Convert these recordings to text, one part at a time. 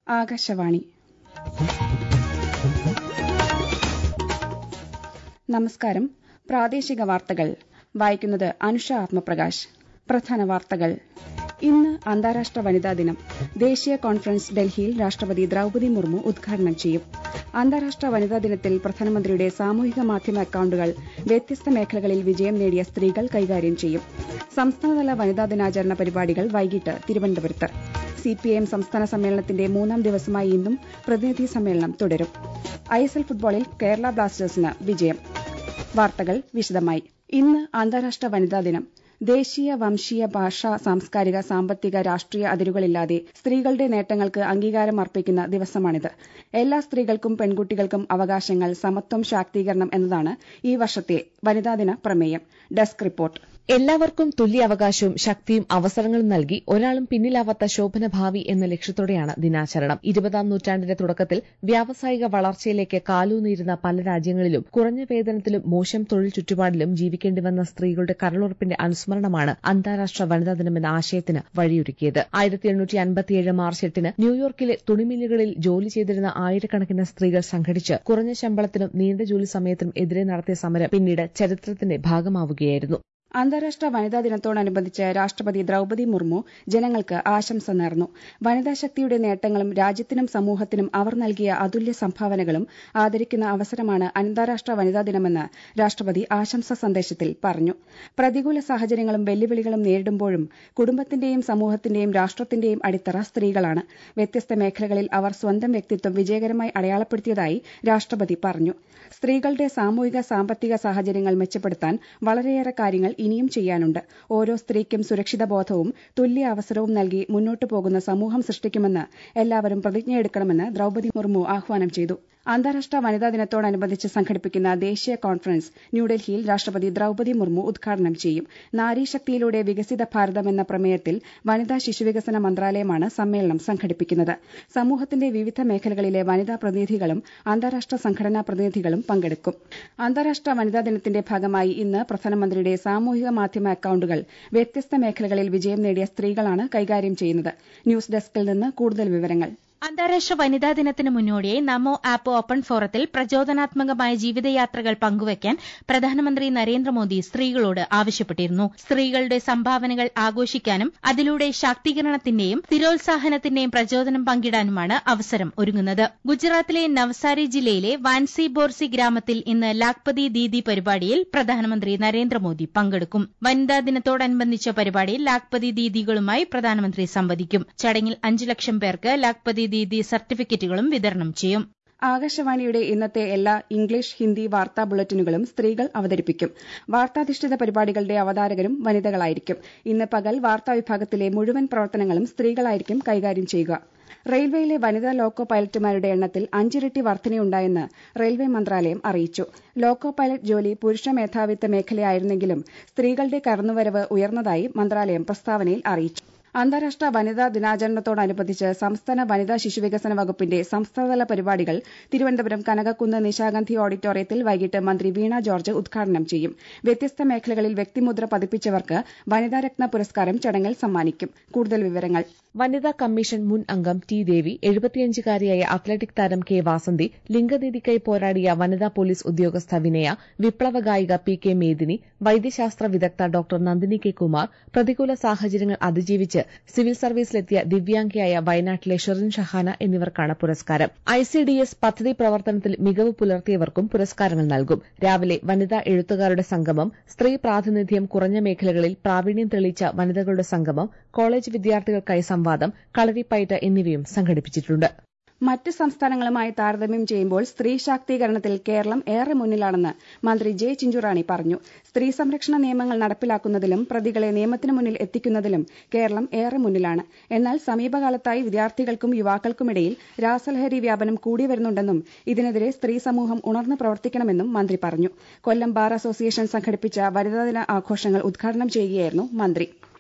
ആകാശവാണി നമസ്കാരം പ്രാദേശിക വാർത്തകൾ വായിക്കുന്നത് അനുഷ ആത്മപ്രകാശ് പ്രധാന വാർത്തകൾ ഇന്ന് അന്താരാഷ്ട്ര വനിതാ ദിനം ദേശീയ കോൺഫറൻസ് ഡൽഹിയിൽ രാഷ്ട്രപതി ദ്രൌപതി മുർമു ഉദ്ഘാടനം ചെയ്യും അന്താരാഷ്ട്ര വനിതാ ദിനത്തിൽ പ്രധാനമന്ത്രിയുടെ സാമൂഹിക മാധ്യമ അക്കൌണ്ടുകൾ വ്യത്യസ്ത മേഖലകളിൽ വിജയം നേടിയ സ്ത്രീകൾ കൈകാര്യം ചെയ്യും സംസ്ഥാനതല വനിതാ ദിനാചരണ പരിപാടികൾ വൈകിട്ട് തിരുവനന്തപുരത്ത് സിപിഐഎം സംസ്ഥാന സമ്മേളനത്തിന്റെ മൂന്നാം ദിവസമായി ഇന്നും പ്രതിനിധി സമ്മേളനം തുടരും ഐഎസ്എൽ ഫുട്ബോളിൽ കേരള ബ്ലാസ്റ്റേഴ്സിന് വിജയം വാർത്തകൾ വിശദമായി ഇന്ന് അന്താരാഷ്ട്ര വനിതാ ദിനം ദേശീയ വംശീയ ഭാഷാ സാംസ്കാരിക സാമ്പത്തിക രാഷ്ട്രീയ അതിരുകളില്ലാതെ സ്ത്രീകളുടെ നേട്ടങ്ങൾക്ക് അംഗീകാരം അർപ്പിക്കുന്ന ദിവസമാണിത് എല്ലാ സ്ത്രീകൾക്കും പെൺകുട്ടികൾക്കും അവകാശങ്ങൾ സമത്വം ശാക്തീകരണം എന്നതാണ് ഈ വർഷത്തെ വനിതാദിന പ്രമേയം ഡെസ്ക് റിപ്പോർട്ട് എല്ലാവർക്കും തുല്യ അവകാശവും ശക്തിയും അവസരങ്ങളും നൽകി ഒരാളും പിന്നിലാവാത്ത ശോഭന ഭാവി എന്ന ലക്ഷ്യത്തോടെയാണ് ദിനാചരണം ഇരുപതാം നൂറ്റാണ്ടിന്റെ തുടക്കത്തിൽ വ്യാവസായിക വളർച്ചയിലേക്ക് കാലൂന്നിരുന്ന പല രാജ്യങ്ങളിലും കുറഞ്ഞ വേതനത്തിലും മോശം തൊഴിൽ ചുറ്റുപാടിലും ജീവിക്കേണ്ടി വന്ന സ്ത്രീകളുടെ കരളുറപ്പിന്റെ അനുസ്മരണമാണ് അന്താരാഷ്ട്ര വനിതാ ദിനമെന്ന ആശയത്തിന് വഴിയൊരുക്കിയത് ആയിരത്തി എണ്ണൂറ്റി അൻപത്തിയേഴ് മാർച്ച് എട്ടിന് ന്യൂയോർക്കിലെ തുണിമില്ലുകളിൽ ജോലി ചെയ്തിരുന്ന ആയിരക്കണക്കിന് സ്ത്രീകൾ സംഘടിച്ച് കുറഞ്ഞ ശമ്പളത്തിനും നീണ്ട ജോലി സമയത്തിനും എതിരെ നടത്തിയ സമരം പിന്നീട് ചരിത്രത്തിന്റെ ഭാഗമാവുകയായിരുന്നു അന്താരാഷ്ട്ര വനിതാ ദിനത്തോടനുബന്ധിച്ച് രാഷ്ട്രപതി ദ്രൌപതി മുർമു ജനങ്ങൾക്ക് ആശംസ നേർന്നു വനിതാ ശക്തിയുടെ നേട്ടങ്ങളും രാജ്യത്തിനും സമൂഹത്തിനും അവർ നൽകിയ അതുല്യ സംഭാവനകളും ആദരിക്കുന്ന അവസരമാണ് അന്താരാഷ്ട്ര വനിതാ ദിനമെന്ന് രാഷ്ട്രപതി ആശംസാ സന്ദേശത്തിൽ പറഞ്ഞു പ്രതികൂല സാഹചര്യങ്ങളും വെല്ലുവിളികളും നേരിടുമ്പോഴും കുടുംബത്തിന്റെയും സമൂഹത്തിന്റെയും രാഷ്ട്രത്തിന്റെയും അടിത്തറ സ്ത്രീകളാണ് വ്യത്യസ്ത മേഖലകളിൽ അവർ സ്വന്തം വ്യക്തിത്വം വിജയകരമായി അടയാളപ്പെടുത്തിയതായി രാഷ്ട്രപതി പറഞ്ഞു സ്ത്രീകളുടെ സാമൂഹിക സാമ്പത്തിക സാഹചര്യങ്ങൾ മെച്ചപ്പെടുത്താൻ വളരെയേറെ കാര്യങ്ങൾ ഇനിയും ചെയ്യാനുണ്ട് ഓരോ സ്ത്രീക്കും സുരക്ഷിത ബോധവും തുല്യ അവസരവും നൽകി മുന്നോട്ടു പോകുന്ന സമൂഹം സൃഷ്ടിക്കുമെന്ന് എല്ലാവരും പ്രതിജ്ഞയെടുക്കണമെന്ന് ദ്രൌപതി മുർമു ആഹ്വാനം ചെയ്തു അന്താരാഷ്ട്ര വനിതാ ദിനത്തോടനുബന്ധിച്ച് സംഘടിപ്പിക്കുന്ന ദേശീയ കോൺഫറൻസ് ന്യൂഡൽഹിയിൽ രാഷ്ട്രപതി ദ്രൌപതി മുർമു ഉദ്ഘാടനം ചെയ്യും നാരീശക്തിയിലൂടെ വികസിത ഭാരതം എന്ന പ്രമേയത്തിൽ വനിതാ ശിശുവികസന മന്ത്രാലയമാണ് സമ്മേളനം സംഘടിപ്പിക്കുന്നത് സമൂഹത്തിന്റെ വിവിധ മേഖലകളിലെ വനിതാ പ്രതിനിധികളും അന്താരാഷ്ട്ര സംഘടനാ പ്രതിനിധികളും പങ്കെടുക്കും അന്താരാഷ്ട്ര വനിതാ ദിനത്തിന്റെ ഭാഗമായി ഇന്ന് പ്രധാനമന്ത്രിയുടെ സാമൂഹിക മാധ്യമ അക്കൌണ്ടുകൾ വ്യത്യസ്ത മേഖലകളിൽ വിജയം നേടിയ സ്ത്രീകളാണ് കൈകാര്യം ചെയ്യുന്നത് ന്യൂസ് ഡെസ്കിൽ നിന്ന് കൂടുതൽ വിവരങ്ങൾ അന്താരാഷ്ട്ര വനിതാ ദിനത്തിന് മുന്നോടിയായി നമോ ആപ്പ് ഓപ്പൺ ഫോറത്തിൽ പ്രചോദനാത്മകമായ ജീവിതയാത്രകൾ പങ്കുവയ്ക്കാൻ പ്രധാനമന്ത്രി നരേന്ദ്രമോദി സ്ത്രീകളോട് ആവശ്യപ്പെട്ടിരുന്നു സ്ത്രീകളുടെ സംഭാവനകൾ ആഘോഷിക്കാനും അതിലൂടെ ശാക്തീകരണത്തിന്റെയും സ്ഥിരോത്സാഹനത്തിന്റെയും പ്രചോദനം പങ്കിടാനുമാണ് അവസരം ഒരുങ്ങുന്നത് ഗുജറാത്തിലെ നവസാരി ജില്ലയിലെ വാൻസി ബോർസി ഗ്രാമത്തിൽ ഇന്ന് ലാഖ്പതി ദീദി പരിപാടിയിൽ പ്രധാനമന്ത്രി നരേന്ദ്രമോദി പങ്കെടുക്കും വനിതാ ദിനത്തോടനുബന്ധിച്ച പരിപാടിയിൽ ലാഖ്പതി ദീദികളുമായി പ്രധാനമന്ത്രി സംവദിക്കും ചടങ്ങിൽ അഞ്ചു ലക്ഷം പേർക്ക് ലാഖ്പതി ദീദി സർട്ടിഫിക്കറ്റുകളും വിതരണം ചെയ്യും ആകാശവാണിയുടെ ഇന്നത്തെ എല്ലാ ഇംഗ്ലീഷ് ഹിന്ദി വാർത്താ ബുള്ളറ്റിനുകളും സ്ത്രീകൾ അവതരിപ്പിക്കും വാർത്താധിഷ്ഠിത പരിപാടികളുടെ അവതാരകരും വനിതകളായിരിക്കും ഇന്ന് പകൽ വാർത്താ വിഭാഗത്തിലെ മുഴുവൻ പ്രവർത്തനങ്ങളും സ്ത്രീകളായിരിക്കും കൈകാര്യം ചെയ്യുക റെയിൽവേയിലെ വനിതാ ലോക്കോ പൈലറ്റുമാരുടെ എണ്ണത്തിൽ അഞ്ചിരട്ടി വർധനയുണ്ടായെന്ന് റെയിൽവേ മന്ത്രാലയം അറിയിച്ചു ലോക്കോ പൈലറ്റ് ജോലി പുരുഷ മേധാവിത്വ മേഖലയായിരുന്നെങ്കിലും സ്ത്രീകളുടെ കടന്നുവരവ് ഉയർന്നതായി മന്ത്രാലയം പ്രസ്താവനയിൽ അറിയിച്ചു അന്താരാഷ്ട്ര വനിതാ ദിനാചരണത്തോടനുബന്ധിച്ച് സംസ്ഥാന വനിതാ ശിശുവികസന വകുപ്പിന്റെ സംസ്ഥാനതല പരിപാടികൾ തിരുവനന്തപുരം കനകക്കുന്ന് നിശാഗന്ധി ഓഡിറ്റോറിയത്തിൽ വൈകിട്ട് മന്ത്രി വീണ ജോർജ് ഉദ്ഘാടനം ചെയ്യും വ്യത്യസ്ത മേഖലകളിൽ വ്യക്തിമുദ്ര പതിപ്പിച്ചവർക്ക് വനിതാരത്ന പുരസ്കാരം ചടങ്ങിൽ സമ്മാനിക്കും കൂടുതൽ വിവരങ്ങൾ വനിതാ കമ്മീഷൻ മുൻ അംഗം ടി ദേവി എഴുപത്തിയഞ്ചുകാരിയായ അത്ലറ്റിക് താരം കെ വാസന്തി ലിംഗനീതിക്കായി പോരാടിയ വനിതാ പോലീസ് ഉദ്യോഗസ്ഥ വിനയ വിപ്ലവ ഗായിക പി കെ മേദിനി വൈദ്യശാസ്ത്ര വിദഗ്ധ ഡോക്ടർ നന്ദിനി കെ കുമാർ പ്രതികൂല സാഹചര്യങ്ങൾ അതിജീവിച്ച് സിവിൽ സർവീസിലെത്തിയ ദിവ്യാംഗയായ വയനാട്ടിലെ ഷെറിൻ ഷഹാന എന്നിവർക്കാണ് പുരസ്കാരം ഐസിഡിഎസ് പദ്ധതി പ്രവർത്തനത്തിൽ മികവ് പുലർത്തിയവർക്കും പുരസ്കാരങ്ങൾ നൽകും രാവിലെ വനിതാ എഴുത്തുകാരുടെ സംഗമം സ്ത്രീ പ്രാതിനിധ്യം കുറഞ്ഞ മേഖലകളിൽ പ്രാവീണ്യം തെളിയിച്ച വനിതകളുടെ സംഗമം കോളേജ് വിദ്യാർത്ഥികൾക്കായി സംവാദം കളരിപ്പയറ്റ് എന്നിവയും സംഘടിപ്പിച്ചിട്ടുണ്ട് മറ്റ് സംസ്ഥാനങ്ങളുമായി താരതമ്യം ചെയ്യുമ്പോൾ സ്ത്രീ ശാക്തീകരണത്തിൽ കേരളം ഏറെ മുന്നിലാണെന്ന് മന്ത്രി ജെ ചിഞ്ചുറാണി പറഞ്ഞു സ്ത്രീ സംരക്ഷണ നിയമങ്ങൾ നടപ്പിലാക്കുന്നതിലും പ്രതികളെ നിയമത്തിന് മുന്നിൽ എത്തിക്കുന്നതിലും കേരളം ഏറെ മുന്നിലാണ് എന്നാൽ സമീപകാലത്തായി വിദ്യാർത്ഥികൾക്കും യുവാക്കൾക്കുമിടയിൽ രാസലഹരി വ്യാപനം കൂടി വരുന്നുണ്ടെന്നും ഇതിനെതിരെ സ്ത്രീ സമൂഹം ഉണർന്ന് പ്രവർത്തിക്കണമെന്നും മന്ത്രി പറഞ്ഞു കൊല്ലം ബാർ അസോസിയേഷൻ സംഘടിപ്പിച്ച വനിതാദിന ആഘോഷങ്ങൾ ഉദ്ഘാടനം ചെയ്യുകയായിരുന്നു മന്ത്രി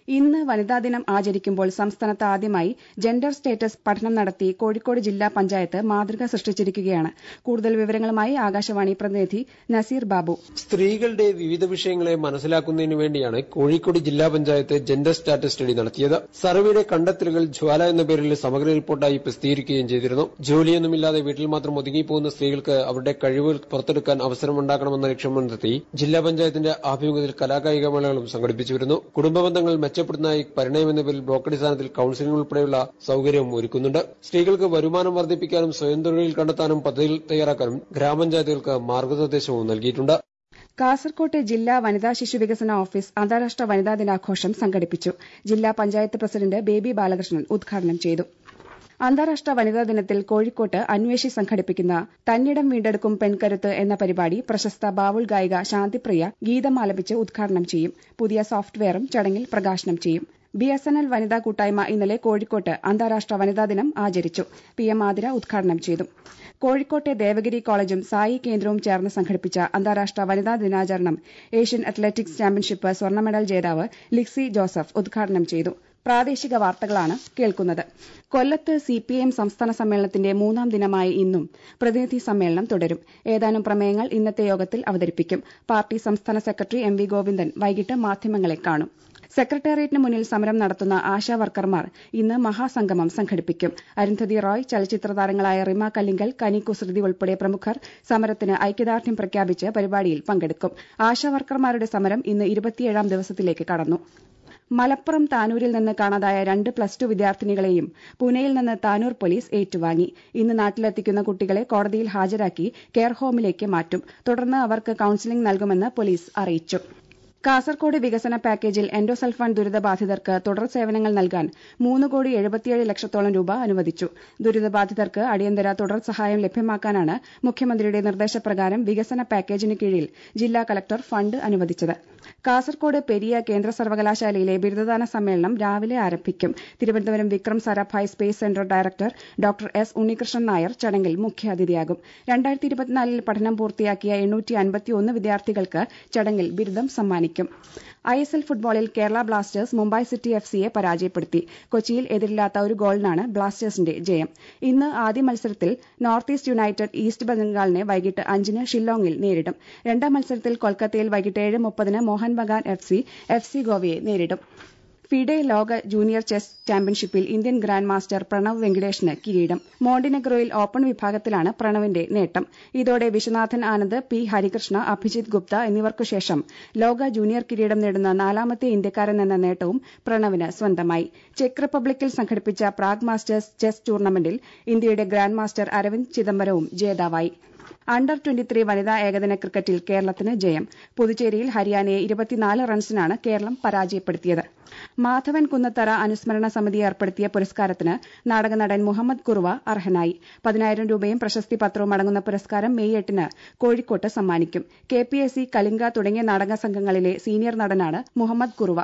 ഇന്ന് വനിതാ ദിനം ആചരിക്കുമ്പോൾ സംസ്ഥാനത്ത് ആദ്യമായി ജെൻഡർ സ്റ്റേറ്റസ് പഠനം നടത്തി കോഴിക്കോട് ജില്ലാ പഞ്ചായത്ത് മാതൃക സൃഷ്ടിച്ചിരിക്കുകയാണ് കൂടുതൽ വിവരങ്ങളുമായി ആകാശവാണി പ്രതിനിധി നസീർ ബാബു സ്ത്രീകളുടെ വിവിധ വിഷയങ്ങളെ മനസ്സിലാക്കുന്നതിനു വേണ്ടിയാണ് കോഴിക്കോട് ജില്ലാ പഞ്ചായത്ത് ജെൻഡർ സ്റ്റാറ്റസ് സ്റ്റഡി നടത്തിയത് സർവേയുടെ കണ്ടെത്തലുകൾ ജ്വാല എന്ന പേരിൽ സമഗ്ര റിപ്പോർട്ടായി പ്രസിദ്ധീകരിക്കുകയും ചെയ്തിരുന്നു ജോലിയൊന്നുമില്ലാതെ വീട്ടിൽ മാത്രം ഒതുങ്ങിപ്പോകുന്ന സ്ത്രീകൾക്ക് അവരുടെ കഴിവുകൾ പുറത്തെടുക്കാൻ അവസരമുണ്ടാക്കണമെന്ന ലക്ഷ്യം മുൻനിർത്തി ജില്ലാ പഞ്ചായത്തിന്റെ ആഭിമുഖ്യത്തിൽ കലാകായിക മേളകളും സംഘടിപ്പിച്ചു വരുന്നു കുടുംബ ബന്ധങ്ങൾ മെച്ചപ്പെടുന്നതായി പരിണയം എന്ന പേരിൽ ബ്ലോക്ക് അടിസ്ഥാനത്തിൽ കൌൺസിലിംഗ് ഉൾപ്പെടെയുള്ള സൌകര്യവും ഒരുക്കുന്നുണ്ട് സ്ത്രീകൾക്ക് വരുമാനം വർദ്ധിപ്പിക്കാനും സ്വയം തൊഴിൽ കണ്ടെത്താനും പദ്ധതികൾ തയ്യാറാക്കാനും ഗ്രാമപഞ്ചായത്തുകൾക്ക് മാർഗനിർദ്ദേശവും നൽകിയിട്ടുണ്ട് കാസർകോട്ടെ ജില്ലാ വനിതാ ശിശു വികസന ഓഫീസ് അന്താരാഷ്ട്ര വനിതാ ദിനാഘോഷം സംഘടിപ്പിച്ചു ജില്ലാ പഞ്ചായത്ത് പ്രസിഡന്റ് ബേബി ബാലകൃഷ്ണൻ ഉദ്ഘാടനം ചെയ്തു അന്താരാഷ്ട്ര വനിതാ ദിനത്തിൽ കോഴിക്കോട്ട് അന്വേഷി സംഘടിപ്പിക്കുന്ന തന്നിടം വീണ്ടെടുക്കും പെൺകരുത്ത് എന്ന പരിപാടി പ്രശസ്ത ബാവുൾ ഗായിക ശാന്തിപ്രിയ ഗീതം ആലപിച്ച് ഉദ്ഘാടനം ചെയ്യും പുതിയ സോഫ്റ്റ്വെയറും ചടങ്ങിൽ പ്രകാശനം ചെയ്യും ബി എസ് എൻ എൽ വനിതാ കൂട്ടായ്മ ഇന്നലെ കോഴിക്കോട്ട് അന്താരാഷ്ട്ര വനിതാ ദിനം ആചരിച്ചു പി എം ആതിര ഉദ്ഘാടനം ചെയ്തു കോഴിക്കോട്ടെ ദേവഗിരി കോളേജും സായി കേന്ദ്രവും ചേർന്ന് സംഘടിപ്പിച്ച അന്താരാഷ്ട്ര വനിതാ ദിനാചരണം ഏഷ്യൻ അത്ലറ്റിക്സ് ചാമ്പ്യൻഷിപ്പ് സ്വർണ്ണ മെഡൽ ജേതാവ് ലിക്സി ജോസഫ് ഉദ്ഘാടനം ചെയ്തു പ്രാദേശിക വാർത്തകളാണ് കേൾക്കുന്നത് കൊല്ലത്ത് സിപിഐഎം സംസ്ഥാന സമ്മേളനത്തിന്റെ മൂന്നാം ദിനമായ ഇന്നും പ്രതിനിധി സമ്മേളനം തുടരും ഏതാനും പ്രമേയങ്ങൾ ഇന്നത്തെ യോഗത്തിൽ അവതരിപ്പിക്കും പാർട്ടി സംസ്ഥാന സെക്രട്ടറി എം വി ഗോവിന്ദൻ വൈകിട്ട് മാധ്യമങ്ങളെ കാണും സെക്രട്ടേറിയറ്റിന് മുന്നിൽ സമരം നടത്തുന്ന ആശാ വർക്കർമാർ ഇന്ന് മഹാസംഗമം സംഘടിപ്പിക്കും അരുന്ധതി റോയ് ചലച്ചിത്ര താരങ്ങളായ റിമ കല്ലിങ്കൽ കനി കുസൃതി ഉൾപ്പെടെ പ്രമുഖർ സമരത്തിന് ഐക്യദാർഢ്യം പ്രഖ്യാപിച്ച് പരിപാടിയിൽ പങ്കെടുക്കും ആശാ വർക്കർമാരുടെ സമരം ഇന്ന് ഇരുപത്തിയേഴാം ദിവസത്തിലേക്ക് കടന്നു മലപ്പുറം താനൂരിൽ നിന്ന് കാണാതായ രണ്ട് പ്ലസ് ടു വിദ്യാർത്ഥിനികളെയും പൂനെയിൽ നിന്ന് താനൂർ പോലീസ് ഏറ്റുവാങ്ങി ഇന്ന് നാട്ടിലെത്തിക്കുന്ന കുട്ടികളെ കോടതിയിൽ ഹാജരാക്കി കെയർ ഹോമിലേക്ക് മാറ്റും തുടർന്ന് അവർക്ക് കൌൺസിലിംഗ് നൽകുമെന്ന് പോലീസ് അറിയിച്ചു കാസർകോട് വികസന പാക്കേജിൽ എൻഡോസൾഫാൻ ദുരിതബാധിതർക്ക് തുടർ സേവനങ്ങൾ നൽകാൻ മൂന്ന് കോടി എഴുപത്തിയേഴ് ലക്ഷത്തോളം രൂപ അനുവദിച്ചു ദുരിതബാധിതർക്ക് അടിയന്തര തുടർ സഹായം ലഭ്യമാക്കാനാണ് മുഖ്യമന്ത്രിയുടെ നിർദ്ദേശപ്രകാരം വികസന പാക്കേജിന് കീഴിൽ ജില്ലാ കലക്ടർ ഫണ്ട് അനുവദിച്ചത് കാസർകോട് പെരിയ കേന്ദ്ര സർവകലാശാലയിലെ ബിരുദദാന സമ്മേളനം രാവിലെ ആരംഭിക്കും Thiruvananthapuram Vikram Sarabhai space centre director doctor S Unnikrishnan Nair ചടങ്ങിൽ മുഖ്യാതിഥിയാകും രണ്ടായിരത്തി ഇരുപത്തിനാലിൽ പഠനം പൂർത്തിയാക്കിയ എണ്ണൂറ്റി അൻപത്തിയൊന്ന് വിദ്യാർത്ഥികൾക്ക് ചടങ്ങിൽ ബിരുദം സമ്മാനിക്കും ഐ എസ് എൽ ഫുട്ബോളിൽ Kerala Blasters Mumbai City F സിയെ പരാജയപ്പെടുത്തി കൊച്ചിയിൽ എതിരില്ലാത്ത ഒരു ഗോളിനാണ് ബ്ലാസ്റ്റേഴ്സിന്റെ ജയം ഇന്ന് ആദ്യ മത്സരത്തിൽ നോർത്ത് ഈസ്റ്റ് യുണൈറ്റഡ് ഈസ്റ്റ് ബംഗാളിനെ വൈകിട്ട് അഞ്ചിന് ഷില്ലോങ്ങിൽ നേരിടും രണ്ടാം മത്സരത്തിൽ കൊൽക്കത്തയിൽ വൈകിട്ട് ഏഴ് മുപ്പതിന് Mohun Bagan F C F C ഗോവയെ നേരിടും ഫിഡെ ലോക ജൂനിയർ ചെസ് ചാമ്പ്യൻഷിപ്പിൽ ഇന്ത്യൻ ഗ്രാൻഡ് മാസ്റ്റർ പ്രണവ് വെങ്കിടേഷിന് കിരീടം മോണ്ടിനെഗ്രോയിൽ ഓപ്പൺ വിഭാഗത്തിലാണ് പ്രണവിന്റെ നേട്ടം ഇതോടെ വിശ്വനാഥൻ ആനന്ദ് പി ഹരികൃഷ്ണ അഭിജിത് ഗുപ്ത എന്നിവർക്കു ശേഷം ലോക ജൂനിയർ കിരീടം നേടുന്ന നാലാമത്തെ ഇന്ത്യക്കാരൻ എന്ന നേട്ടവും പ്രണവിന് സ്വന്തമായി ചെക്ക് റിപ്പബ്ലിക്കിൽ സംഘടിപ്പിച്ച പ്രാഗ് മാസ്റ്റേഴ്സ് ചെസ് ടൂർണമെന്റിൽ ഇന്ത്യയുടെ ഗ്രാൻഡ് മാസ്റ്റർ അരവിന്ദ് ചിദംബരവും ജേതാവായി അണ്ടർ ട്വന്റി വനിതാ ഏകദിന ക്രിക്കറ്റിൽ കേരളത്തിന് ജയം പുതുച്ചേരിയിൽ ഹരിയാനയെ ഇരുപത്തിനാല് റൺസിനാണ് കേരളം പരാജയപ്പെടുത്തിയത് മാധവൻ കുന്നത്തറ അനുസ്മരണ സമിതി ഏർപ്പെടുത്തിയ പുരസ്കാരത്തിന് നാടകനടൻ മുഹമ്മദ് കുറുവ അർഹനായി പതിനായിരം രൂപയും പ്രശസ്തി പത്രവും അടങ്ങുന്ന പുരസ്കാരം മെയ് എട്ടിന് കോഴിക്കോട്ട് സമ്മാനിക്കും K P S C Kalinga തുടങ്ങിയ നാടക സംഘങ്ങളിലെ സീനിയർ നടനാണ് മുഹമ്മദ് കുറുവ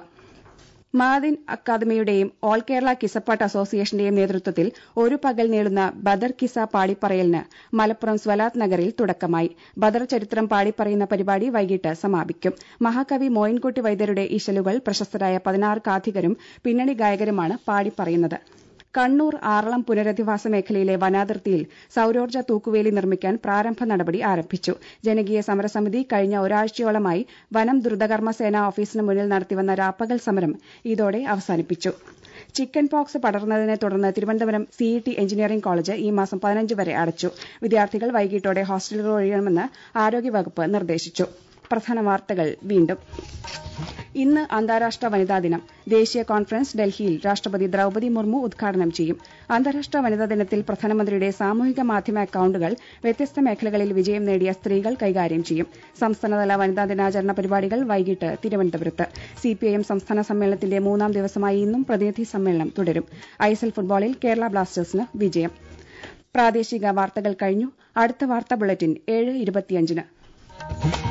മാദിൻ അക്കാദമിയുടെയും ഓൾ കേരള കിസപ്പാട്ട് അസോസിയേഷന്റെയും നേതൃത്വത്തിൽ ഒരു പകൽ നീളുന്ന ബദർ കിസ പാടിപ്പറയലിന് മലപ്പുറം സ്വലാത്ത് നഗറിൽ തുടക്കമായി ബദർ ചരിത്രം പാടിപ്പറയുന്ന പരിപാടി വൈകിട്ട് സമാപിക്കും മഹാകവി മോയിൻകുട്ടി വൈദ്യരുടെ ഇശലുകൾ പ്രശസ്തരായ പതിനാറ് കാഥികരും പിന്നണി ഗായകരുമാണ് പാടിപ്പറയുന്നത് കണ്ണൂർ ആറളം പുനരധിവാസ മേഖലയിലെ വനാതിർത്തിയിൽ സൌരോർജ്ജ തൂക്കുവേലി നിർമ്മിക്കാൻ പ്രാരംഭ നടപടി ആരംഭിച്ചു ജനകീയ സമരസമിതി കഴിഞ്ഞ ഒരാഴ്ചയോളമായി വനം ദ്രുതകർമ്മ സേന ഓഫീസിന് മുന്നിൽ നടത്തിവന്ന രാപ്പകൽ സമരം ഇതോടെ അവസാനിപ്പിച്ചു ചിക്കൻ പോക്സ് പടർന്നതിനെ തുടർന്ന് തിരുവനന്തപുരം സിഇടി എഞ്ചിനീയറിംഗ് കോളേജ് ഈ മാസം പതിനഞ്ച് വരെ അടച്ചു വിദ്യാർത്ഥികൾ വൈകിട്ടോടെ ഹോസ്റ്റലുകൾ ഒഴിയണമെന്ന് ആരോഗ്യവകുപ്പ് നിർദ്ദേശിച്ചു പ്രധാന വാർത്തകൾ വീണ്ടും ഇന്ന് അന്താരാഷ്ട്ര വനിതാ ദിനം ദേശീയ കോൺഫറൻസ് ഡൽഹിയിൽ രാഷ്ട്രപതി ദ്രൌപതി മുർമു ഉദ്ഘാടനം ചെയ്യും അന്താരാഷ്ട്ര വനിതാ ദിനത്തിൽ പ്രധാനമന്ത്രിയുടെ സാമൂഹിക മാധ്യമ അക്കൌണ്ടുകൾ വ്യത്യസ്ത മേഖലകളിൽ വിജയം നേടിയ സ്ത്രീകൾ കൈകാര്യം ചെയ്യും സംസ്ഥാനതല വനിതാ ദിനാചരണ പരിപാടികൾ വൈകിട്ട് തിരുവനന്തപുരത്ത് സിപിഐഎം സംസ്ഥാന സമ്മേളനത്തിന്റെ മൂന്നാം ദിവസമായി ഇന്നും പ്രതിനിധി സമ്മേളനം തുടരും ഐഎസ്എൽ ഫുട്ബോളിൽ കേരള ബ്ലാസ്റ്റേഴ്സിന് വിജയം പ്രാദേശിക വാർത്തകൾ കഴിഞ്ഞു അടുത്ത വാർത്താ ബുള്ളറ്റിൻ ഏഴ് ഇരുപത്തിയഞ്ചിന്